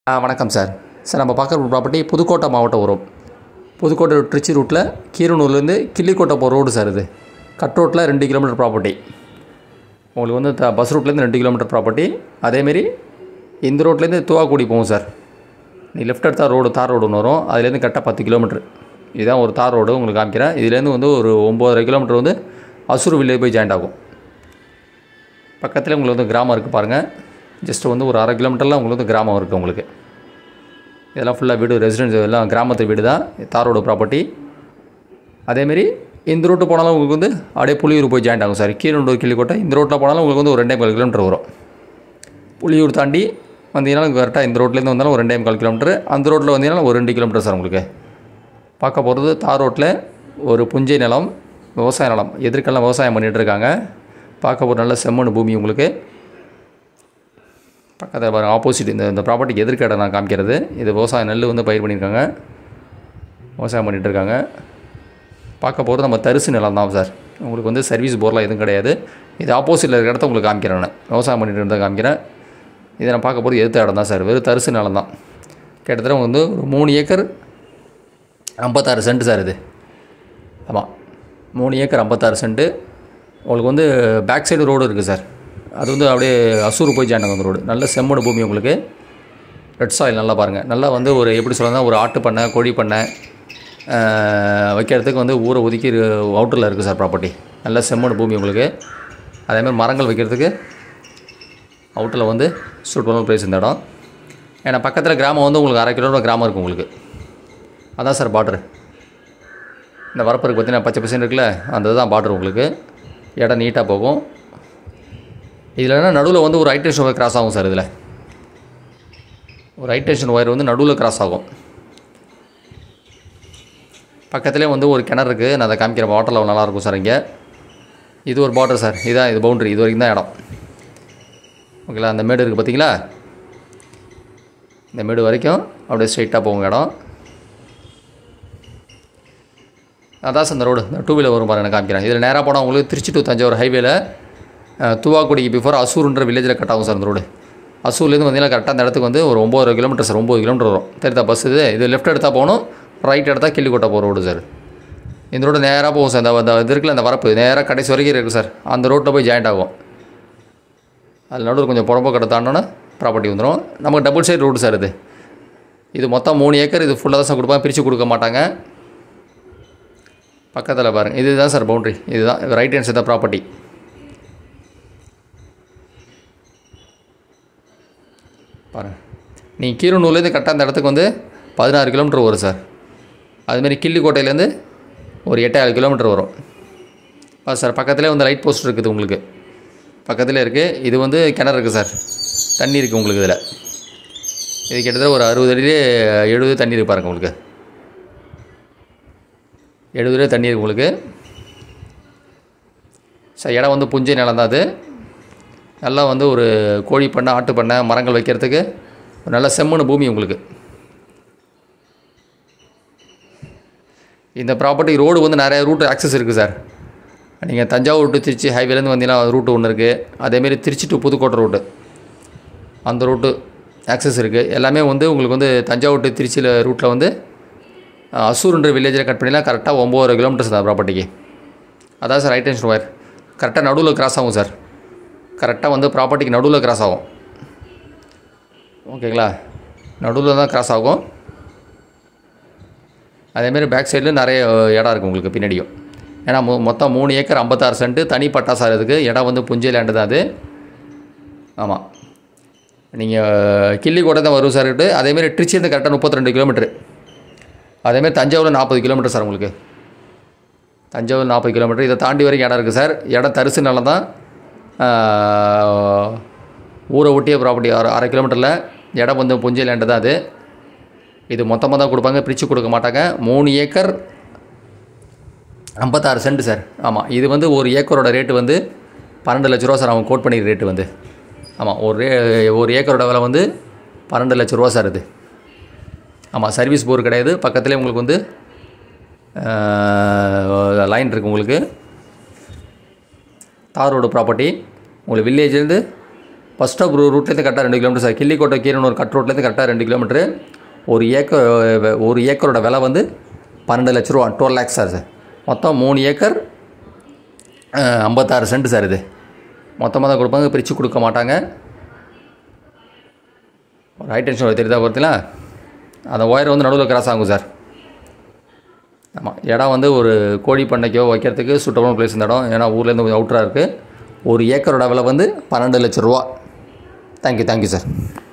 ஆ வணக்கம் sir sir நம்ம பார்க்குற ப்ராப்பர்ட்டி புதுக்கோட்டை மாவட்டம் வரும் புதுக்கோட்டை திருச்சி ரூட்டில் கீரனூர்லேருந்து கிள்ளிக்கோட்டை போகிற ரோடு சார் இது கட் ரோட்டில் ரெண்டு கிலோமீட்டர் ப்ராப்பர்ட்டி உங்களுக்கு வந்து த பஸ் ரூட்லேருந்து ரெண்டு கிலோமீட்டர் ப்ராப்பர்ட்டி அதேமாரி இந்த ரோட்லேருந்து துவாக்குடி போகும் சார் நீ லெஃப்ட் எடுத்தால் ரோடு தார் ரோடு ஒன்று வரும் அதுலேருந்து கரெக்டாக பத்து கிலோமீட்டர் இதுதான் ஒரு தார் ரோடு உங்களுக்கு காமிக்கிறேன் இதுலேருந்து வந்து ஒரு ஒம்பதரை கிலோமீட்டர் வந்து அசூர் வில்லேஜ் போய் ஜாயிண்ட் ஆகும் பக்கத்தில் உங்களுக்கு வந்து கிராமம் இருக்குது பாருங்கள் ஜஸ்ட் வந்து ஒரு அரை கிலோமீட்டரில் உங்களுக்கு வந்து கிராமம் இருக்குது உங்களுக்கு இதெல்லாம் ஃபுல்லாக வீடு ரெசிடென்ஸ் எல்லாம் கிராமத்து வீடு தான் தாரோட ப்ராப்பர்ட்டி அதேமாரி இந்த ரோட்டு போனாலும் உங்களுக்கு வந்து அப்படியே புளியூர் போய் ஜாயிண்ட் ஆகும் சார் கீரண்டூர் கிள்ளிக்கோட்டை இந்த ரோட்டில் போனாலும் உங்களுக்கு வந்து ஒரு ரெண்டே கால் கிலோமீட்டர் வரும் புளியூர் தாண்டி வந்தீங்கன்னா கரெக்டாக இந்த ரோட்லேருந்து வந்தாலும் ஒரு ரெண்டே கால் கிலோமீட்டர் அந்த ரோட்டில் வந்தீங்கன்னா ஒரு ரெண்டு கிலோமீட்டர் சார் உங்களுக்கு பார்க்க போகிறது தார் ரோட்டில் ஒரு புஞ்சை நிலம் விவசாய நிலம் எதிர்க்கெல்லாம் விவசாயம் பண்ணிகிட்டு இருக்காங்க பார்க்க ஒரு நல்ல செம்மண் பூமி உங்களுக்கு பக்கத்தில் பாருங்க ஆப்போசிட் இந்த இந்த ப்ராப்பர்ட்டிக்கு எதிர்க்க இடம் நான் காமிக்கிறது இது விவசாய நெல் வந்து பயிர் பண்ணியிருக்காங்க விவசாயம் பண்ணிகிட்டு இருக்காங்க பார்க்க போகிறது நம்ம தரிசு நிலம் தான் சார் உங்களுக்கு வந்து சர்வீஸ் போர்லாம் எதுவும் கிடையாது இது ஆப்போசிட்டில் இருக்கிற இடத்த உங்களுக்கு காமிக்கிறேன் நான் விவசாயம் பண்ணிட்டு இருந்தால் காமிக்கிறேன் இதை நான் பார்க்க போகிறது எதிர்த்த இடம் தான் சார் வெறும் தரிசு நிலம் தான் கிட்டத்தட்ட வந்து ஒரு மூணு ஏக்கர் ஐம்பத்தாறு சென்ட் சார் இது ஆமாம் மூணு ஏக்கர் ஐம்பத்தாறு சென்ட்டு உங்களுக்கு வந்து பேக் சைடு ரோடு இருக்குது சார் அது வந்து அப்படியே அசூர் போய் ஜாயின் அந்த ரோடு நல்ல செம்மண் பூமி உங்களுக்கு ரெட் சாயில் நல்லா பாருங்கள் நல்லா வந்து ஒரு எப்படி சொல்லலாம் ஒரு ஆட்டு பண்ணை கோழி பண்ணை ஆஹ், வைக்கிறதுக்கு வந்து ஊரை ஒதுக்கி அவுட்டரில் இருக்குது சார் ப்ராப்பர்ட்டி நல்ல செம்மண் பூமி உங்களுக்கு அதேமாதிரி மரங்கள் வைக்கிறதுக்கு அவுட்டரில் வந்து சூட்டபுளான ப்ரைஸ் இந்த இடம் ஏன்னா பக்கத்தில் கிராமம் வந்து உங்களுக்கு அரை கிலோமீட்டர் கிராமம் இருக்குது உங்களுக்கு அதான் சார் பார்டர் இந்த வரப்பு இருக்குது பார்த்தீங்கன்னா பச்சை பசங்க இருக்குல்ல அந்த தான் பார்டர் உங்களுக்கு இடம் நீட்டாக போகும் இதில் என்ன நடுவில் வந்து ஒரு ஹைடென்ஷன் ஒயர் கிராஸ் ஆகும் சார் இதில் ஒரு ஹைடென்ஷன் ஒயர் வந்து நடுவில் கிராஸ் ஆகும் பக்கத்துலேயே வந்து ஒரு கிணறு இருக்குது நான் அதை காமிக்கிற வாட்டர் லெவல் நல்லாயிருக்கும் சார் இங்கே இது ஒரு பார்டர் சார் இதான் இது பவுண்ட்ரி இது வரைக்கும் தான் இடம் ஓகேங்களா அந்த மேடு இருக்குது பார்த்தீங்களா இந்த மேடு வரைக்கும் அப்படியே ஸ்ட்ரைட்டாக போகும் இடம் அதான் சார் இந்த ரோடு இந்த டூ வீலர் வரும் பாருங்க நான் காமிக்கிறேன் இதில் நேராக போனால் உங்களுக்கு திருச்சி டு தஞ்சாவூர் ஹைவேல துவாக்குடிக்கு பிஃபோர் அசூர்ன்ற வில்லேஜில் கட் ஆகும் சார் இந்த ரோடு அசூர்லேருந்து வந்தீங்கன்னா கரெக்டாக அந்த இடத்துக்கு வந்து ஒரு ஒம்பது கிலோமீட்டர் சார் ஒம்பது கிலோமீட்டர் வரும் தெரியுதா பஸ் இது இது லெஃப்ட் எடுத்தால் போகணும் ரைட் எடுத்தால் கிள்ளிக்கோட்டை போகிற ரோடு சார் இந்த ரோடு நேராக போகும் சார் இந்த இந்த இது இருக்குல்ல அந்த வரப்பு நேராக கடைசி வரைக்கும் இருக்குது சார் அந்த ரோட்டில் போய் ஜாயிண்ட் ஆகும் அது நடுவில் கொஞ்சம் புறம்போ கடை தாண்டோன்னா ப்ராப்பர்ட்டி வந்துடும் நமக்கு டபுள் சைடு ரோடு சார் இது இது மொத்தம் மூணு ஏக்கர் இது ஃபுல்லாக தான் சார் கொடுப்பாங்க பிரித்து கொடுக்க மாட்டாங்க பக்கத்தில் பாருங்கள் இதுதான் சார் பவுண்ட்ரி இதுதான் ரைட் ஹேண்ட் சைட் ப்ராப்பர்ட்டி பாருங்கள் நீங்கள் கீரனூர்லேருந்து கரெக்டாக அந்த இடத்துக்கு வந்து பதினாறு கிலோமீட்டர் வரும் சார் அதுமாரி கிள்ளிக்கோட்டையிலேருந்து ஒரு எட்டாயிரம் கிலோமீட்டர் வரும் ஆ சார் பக்கத்துலேயே வந்து லைட் போஸ்ட் இருக்குது உங்களுக்கு பக்கத்துலேயே இருக்குது இது வந்து கிணறு இருக்குது சார் தண்ணி இருக்குது உங்களுக்கு இதில் இது கிட்டத்தட்ட ஒரு அறுபது அடியிலே எழுபது தண்ணி இருக்கு பாருங்க உங்களுக்கு எழுபது அடி தண்ணி இருக்கு உங்களுக்கு சார் இடம் வந்து புஞ்சை நிலம் தான் அது நல்லா வந்து ஒரு கோழி பண்ணை ஆட்டு பண்ணை மரங்கள் வைக்கிறதுக்கு ஒரு நல்ல செம்மண் பூமி உங்களுக்கு இந்த ப்ராப்பர்ட்டி ரோடு வந்து நிறைய ரூட் ஆக்சஸ் இருக்குது சார் நீங்கள் தஞ்சாவூர் டு திருச்சி ஹைவேலேருந்து வந்தீங்கன்னா ரூட்டு ஒன்று இருக்குது அதேமாரி திருச்சி டு புதுக்கோட்டை ரூட்டு அந்த ரூட்டு ஆக்சஸ் இருக்குது எல்லாமே வந்து உங்களுக்கு வந்து தஞ்சாவூர் டு திருச்சியில் ரூட்டில் வந்து அஹ், அசூர்ன்ற வில்லேஜில் கட் பண்ணிலாம் கரெக்டாக ஒம்பது கிலோமீட்டர்ஸ் தான் ப்ராப்பர்ட்டிக்கு அதான் சார் ரைட் டென்ஷன் ஒயர் கரெக்டாக நடுவில் கிராஸ் ஆகும் சார் கரெக்டாக வந்து ப்ராப்பர்ட்டிக்கு நடுவில் கிராஸ் ஆகும் ஓகேங்களா நடுவில் தான் கிராஸ் ஆகும் அதேமாரி பேக் சைடில் நிறைய அஹ், இடம் இருக்குது உங்களுக்கு பின்னாடியும் ஏன்னா மொ மொத்தம் மூணு ஏக்கர் ஐம்பத்தாறு சென்ட்டு தனி பட்டா சார் இதுக்கு இடம் வந்து புஞ்சை லேண்டு தான் அது ஆமாம் நீங்கள் கிள்ளிக்கோட்டை தான் வரும் சார் அதேமாரி திருச்சியிலேருந்து கரெக்டாக முப்பத்தி ரெண்டு கிலோமீட்ரு அதேமாரி தஞ்சாவூர் நாற்பது கிலோமீட்டர் சார் உங்களுக்கு தஞ்சாவூர் நாற்பது கிலோமீட்டர் இதை தாண்டி வரைக்கும் இடம் இருக்குது சார் இடம் தரிசு நிலம் தான் ஆஹ், ஊரை ஒட்டிய ப்ராப்பர்ட்டி அரை அரை கிலோமீட்டரில் இடம் வந்து புஞ்சை லேண்டு தான் அது இது மொத்தமாக தான் கொடுப்பாங்க பிரித்து கொடுக்க மாட்டாங்க மூணு ஏக்கர் ஐம்பத்தாறு சென்ட் சார் ஆமாம் இது வந்து ஒரு ஏக்கரோட ரேட்டு வந்து பன்னெண்டு லட்ச ரூபா சார் அவங்க கோட் பண்ணிக்கிற ரேட்டு வந்து ஆமாம் ஒரு ரே ஒரு ஏக்கரோட விலை வந்து பன்னெண்டு லட்ச ரூபா சார் இது ஆமாம் சர்வீஸ் போர் கிடையாது பக்கத்துலேயே உங்களுக்கு வந்து லைன் இருக்குது உங்களுக்கு தார் ரோடு ப்ராப்பர்ட்டி உங்களுக்கு வில்லேஜ்லேருந்து பஸ் ஸ்டாப் ரூட்லேருந்து கரெக்டாக ரெண்டு kilometre sir Killukottai Keeranur cut ரோட்லேருந்து கரெக்டாக ரெண்டு கிலோமீட்டரு ஒரு ஏக்கர் ஒரு ஏக்கரோட விலை வந்து பன்னெண்டு லட்ச ரூபா டுவெல் லேக்ஸ் சார் சார் மொத்தம் மூணு ஏக்கர் அஹ், ஐம்பத்தாறு சென்ட் சார் இது மொத்தமாக தான் கொடுப்பாங்க பிரித்து கொடுக்க மாட்டாங்க ஒரு ஹை டென்ஷன் தெரியுதா பார்த்தீங்களா அந்த ஒயர் வந்து நடுவில் கிராஸ் ஆகும் சார் ஆமாம் இடம் வந்து ஒரு கோழி பண்ணைக்கோ வைக்கிறதுக்கு சூட்டபுள் பிளேஸ் இந்த இடம் ஏன்னா ஊர்லேருந்து கொஞ்சம் அவுட்டராக இருக்குது ஒரு ஏக்கரோட விலை வந்து பன்னெண்டு லட்ச ரூபா தேங்க்யூ தேங்க்யூ சார்